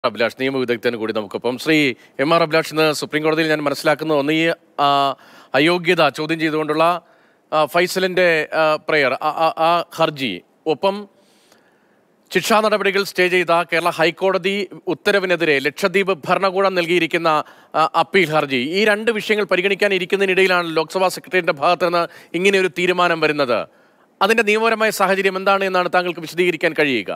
അഭിലാഷ് നിയമവിദഗ്ധന് കൂടി നമുക്കൊപ്പം Shri M R Abhilash ഇന്ന് സുപ്രീം കോടതിയിൽ ഞാൻ മനസ്സിലാക്കുന്ന ഒന്ന് ഈ ആ, അയോഗ്യത ചോദ്യം ചെയ്തുകൊണ്ടുള്ള ആ, ഫൈസലിന്റെ ആ, പ്രയർ ആ- ആ- ആ ഹർജി ഒപ്പം ശിക്ഷാ നടപടികൾ സ്റ്റേ ചെയ്ത കേരള ഹൈക്കോടതി ഉത്തരവിനെതിരെ ലക്ഷദ്വീപ് ഭരണകൂടം നൽകിയിരിക്കുന്ന ആ, അപ്പീൽ ഹർജി ഈ രണ്ട് വിഷയങ്ങൾ പരിഗണിക്കാൻ ഇരിക്കുന്നതിനിടയിലാണ് ലോക്സഭാ സെക്രട്ടറിയുടെ ഭാഗത്ത് നിന്ന് ഇങ്ങനെ ഒരു തീരുമാനം വരുന്നത് അതിന്റെ നിയമപരമായ സാഹചര്യം എന്താണ് എന്നാണ് താങ്കൾക്ക് വിശദീകരിക്കാൻ കഴിയുക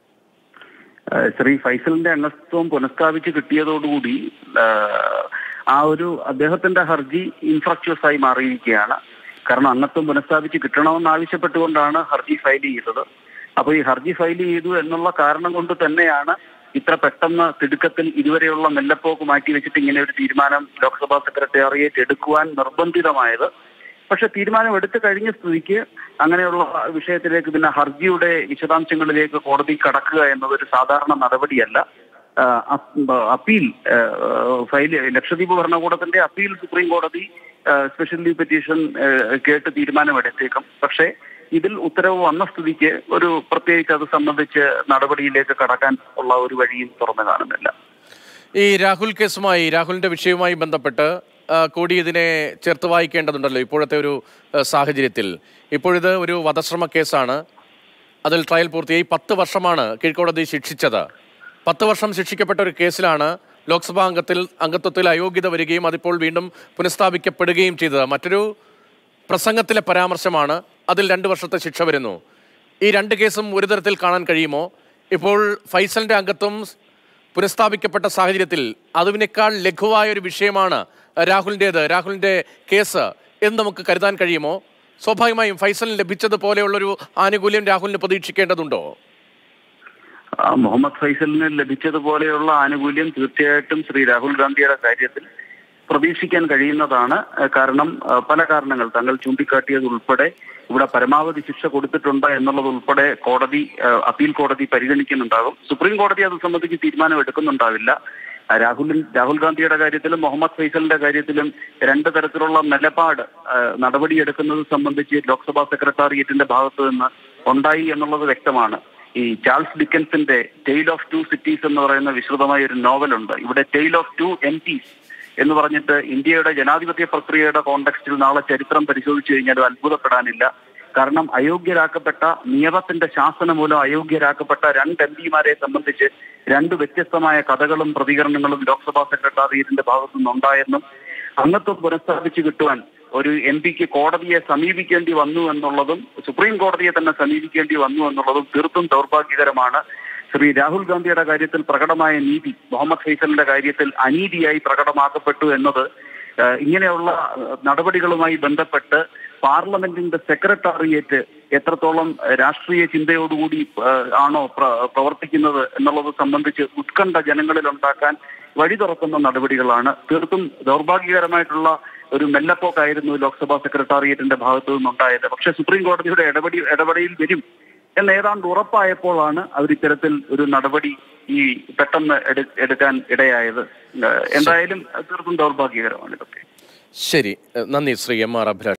ഏഹ് ശ്രീ ഫൈസലിന്റെ അംഗത്വം പുനഃസ്ഥാപിച്ച് കിട്ടിയതോടുകൂടി ഏഹ് ആ ഒരു അദ്ദേഹത്തിന്റെ ഹർജി ഇൻഫ്രക്ച്വസ് ആയി മാറിയിരിക്കുകയാണ് കാരണം അംഗത്വം പുനഃസ്ഥാപിച്ച് കിട്ടണമെന്ന് ആവശ്യപ്പെട്ടുകൊണ്ടാണ് ഹർജി ഫയൽ ചെയ്തത് അപ്പോൾ ഈ ഹർജി ഫയൽ ചെയ്തു എന്നുള്ള കാരണം കൊണ്ട് തന്നെയാണ് ഇത്ര പെട്ടെന്ന് തിടുക്കത്തിൽ ഇതുവരെയുള്ള മെല്ലപ്പോക്ക് മാറ്റിവെച്ചിട്ട് ഇങ്ങനെ ഒരു തീരുമാനം ലോക്സഭാ സെക്രട്ടേറിയറ്റ് എടുക്കുവാൻ നിർബന്ധിതമായത് പക്ഷെ തീരുമാനം എടുത്തു കഴിഞ്ഞ സ്ഥിതിക്ക് അങ്ങനെയുള്ള വിഷയത്തിലേക്ക് പിന്നെ ഹർജിയുടെ വിശദാംശങ്ങളിലേക്ക് കോടതി കടക്കുക എന്നത് ഒരു സാധാരണ നടപടിയല്ല ആ, അപ്- അപ്പീൽ ആ, ഫയൽ ലക്ഷദ്വീപ് ഭരണകൂടത്തിന്റെ അപ്പീൽ സുപ്രീം കോടതി ആ, സ്പെഷ്യൽ ലീവ് പെറ്റീഷൻ ആ, കേട്ട് തീരുമാനമെടുത്തേക്കും പക്ഷേ ഇതിൽ ഉത്തരവ് വന്ന സ്ഥിതിക്ക് ഒരു പ്രത്യേകിച്ച് അത് സംബന്ധിച്ച് നടപടിയിലേക്ക് കടക്കാൻ ഉള്ള ഒരു വഴിയും തുറന്നു കാണുന്നില്ല ഈ രാഹുൽ കേസുമായി രാഹുലിന്റെ വിഷയവുമായി ബന്ധപ്പെട്ട് ആ, കൂടി ഇതിനെ ചേർത്ത് വായിക്കേണ്ടതുണ്ടല്ലോ ഇപ്പോഴത്തെ ഒരു ആ, സാഹചര്യത്തിൽ ഇപ്പോഴിത് ഒരു വധശ്രമ കേസാണ് അതിൽ ട്രയൽ പൂർത്തിയായി പത്ത് വർഷമാണ് കീഴ്ക്കോടതി ശിക്ഷിച്ചത് പത്ത് വർഷം ശിക്ഷിക്കപ്പെട്ട ഒരു കേസിലാണ് ലോക്സഭാ അംഗത്തിൽ അംഗത്വത്തിൽ അയോഗ്യത വരികയും അതിപ്പോൾ വീണ്ടും പുനഃസ്ഥാപിക്കപ്പെടുകയും ചെയ്തത് മറ്റൊരു പ്രസംഗത്തിലെ പരാമർശമാണ് അതിൽ രണ്ട് വർഷത്തെ ശിക്ഷ വരുന്നു ഈ രണ്ട് കേസും ഒരു തരത്തിൽ കാണാൻ കഴിയുമോ ഇപ്പോൾ ഫൈസലിന്റെ അംഗത്വം പുനഃസ്ഥാപിക്കപ്പെട്ട സാഹചര്യത്തിൽ അതിനേക്കാൾ ലഘുവായ ഒരു വിഷയമാണ് രാഹുലിൻ്റെത് രാഹുലിന്റെ കേസ് എന്ന് നമുക്ക് കരുതാൻ കഴിയുമോ സ്വാഭാവികമായും ഫൈസലിന് ലഭിച്ചതുപോലെയുള്ളൊരു ആനുകൂല്യം രാഹുലിന് പ്രതീക്ഷിക്കേണ്ടതുണ്ടോ ആ, മുഹമ്മദ് ഫൈസലിന് ലഭിച്ചതുപോലെയുള്ള ആനുകൂല്യം തീർച്ചയായിട്ടും ശ്രീ രാഹുൽ ഗാന്ധിയുടെ കാര്യത്തിൽ പ്രതീക്ഷിക്കാൻ കഴിയുന്നതാണ് ഏഹ് കാരണം ആ, പല കാരണങ്ങൾ താങ്കൾ ചൂണ്ടിക്കാട്ടിയത് ഉൾപ്പെടെ ഇവിടെ പരമാവധി ശിക്ഷ കൊടുത്തിട്ടുണ്ട് എന്നുള്ളത് ഉൾപ്പെടെ കോടതി ആ, അപ്പീൽ കോടതി പരിഗണിക്കുന്നുണ്ടാകും സുപ്രീം കോടതി അത് സംബന്ധിച്ച് തീരുമാനം എടുക്കുന്നുണ്ടാവില്ല ആ, രാഹുലിൻ രാഹുൽ ഗാന്ധിയുടെ കാര്യത്തിലും മുഹമ്മദ് ഫൈസലിന്റെ കാര്യത്തിലും രണ്ട് തരത്തിലുള്ള നിലപാട് ആ, നടപടിയെടുക്കുന്നത് സംബന്ധിച്ച് ലോക്സഭാ സെക്രട്ടേറിയറ്റിന്റെ ഭാഗത്തു നിന്ന് ഉണ്ടായി എന്നുള്ളത് വ്യക്തമാണ് ഈ ചാൾസ് ഡിക്കൻസിന്റെ ടെയിൽ ഓഫ് ടു സിറ്റീസ് എന്ന് പറയുന്ന വിശദമായ ഒരു നോവലുണ്ട് ഇവിടെ tale of two M Ps എന്ന് പറഞ്ഞിട്ട് ഇന്ത്യയുടെ ജനാധിപത്യ പ്രക്രിയയുടെ കോണ്ടെക്സ്റ്റിൽ നാളെ ചരിത്രം പരിശോധിച്ചു കഴിഞ്ഞാൽ അത് അത്ഭുതപ്പെടാനില്ല കാരണം അയോഗ്യരാക്കപ്പെട്ട നിയമത്തിന്റെ ശാസനം മൂലം അയോഗ്യരാക്കപ്പെട്ട രണ്ട് എം പിമാരെ സംബന്ധിച്ച് രണ്ട് വ്യത്യസ്തമായ കഥകളും പ്രതികരണങ്ങളും ലോക്സഭാ സെക്രട്ടേറിയറ്റിന്റെ ഭാഗത്തു നിന്നുണ്ടായെന്നും അംഗത്വം പുനഃസ്ഥാപിച്ചു കിട്ടുവാൻ ഒരു എം പിക്ക് കോടതിയെ സമീപിക്കേണ്ടി വന്നു എന്നുള്ളതും സുപ്രീം കോടതിയെ തന്നെ സമീപിക്കേണ്ടി വന്നു എന്നുള്ളതും തീർത്തും ദൗർഭാഗ്യകരമാണ് ശ്രീ രാഹുൽ ഗാന്ധിയുടെ കാര്യത്തിൽ പ്രകടമായ നീതി മുഹമ്മദ് ഫൈസലിന്റെ കാര്യത്തിൽ അനീതിയായി പ്രകടമാക്കപ്പെട്ടു എന്നത് ഏഹ്, ഇങ്ങനെയുള്ള ഏഹ്, നടപടികളുമായി ബന്ധപ്പെട്ട് പാർലമെന്റിന്റെ സെക്രട്ടേറിയറ്റ് എത്രത്തോളം രാഷ്ട്രീയ ചിന്തയോടുകൂടി ഏഹ്, ആണോ പ്ര- പ്രവർത്തിക്കുന്നത് എന്നുള്ളത് സംബന്ധിച്ച് ഉത്കണ്ഠ ജനങ്ങളിൽ ഉണ്ടാക്കാൻ വഴി തുറക്കുന്ന നടപടികളാണ് തീർത്തും ദൗർഭാഗ്യകരമായിട്ടുള്ള ഒരു മെല്ലപ്പോക്കായിരുന്നു ലോക്സഭാ സെക്രട്ടേറിയറ്റിന്റെ ഭാഗത്തു നിന്നുണ്ടായത് പക്ഷേ സുപ്രീം കോടതിയുടെ ഇടപെടി ഇടപെടൽ വരും എന്ന് ഏതാണ്ട് ഉറപ്പായപ്പോഴാണ് അവർ ഇത്തരത്തിൽ ഒരു നടപടി ഈ പെട്ടെന്ന് എടു- എടുക്കാൻ ഇടയായത് ഏഹ് എന്തായാലും തീർത്തും ദൗർഭാഗ്യകരമാണ് ഇതൊക്കെ ശരി നന്ദി ശ്രീ എം ആർ അഭിലാഷ്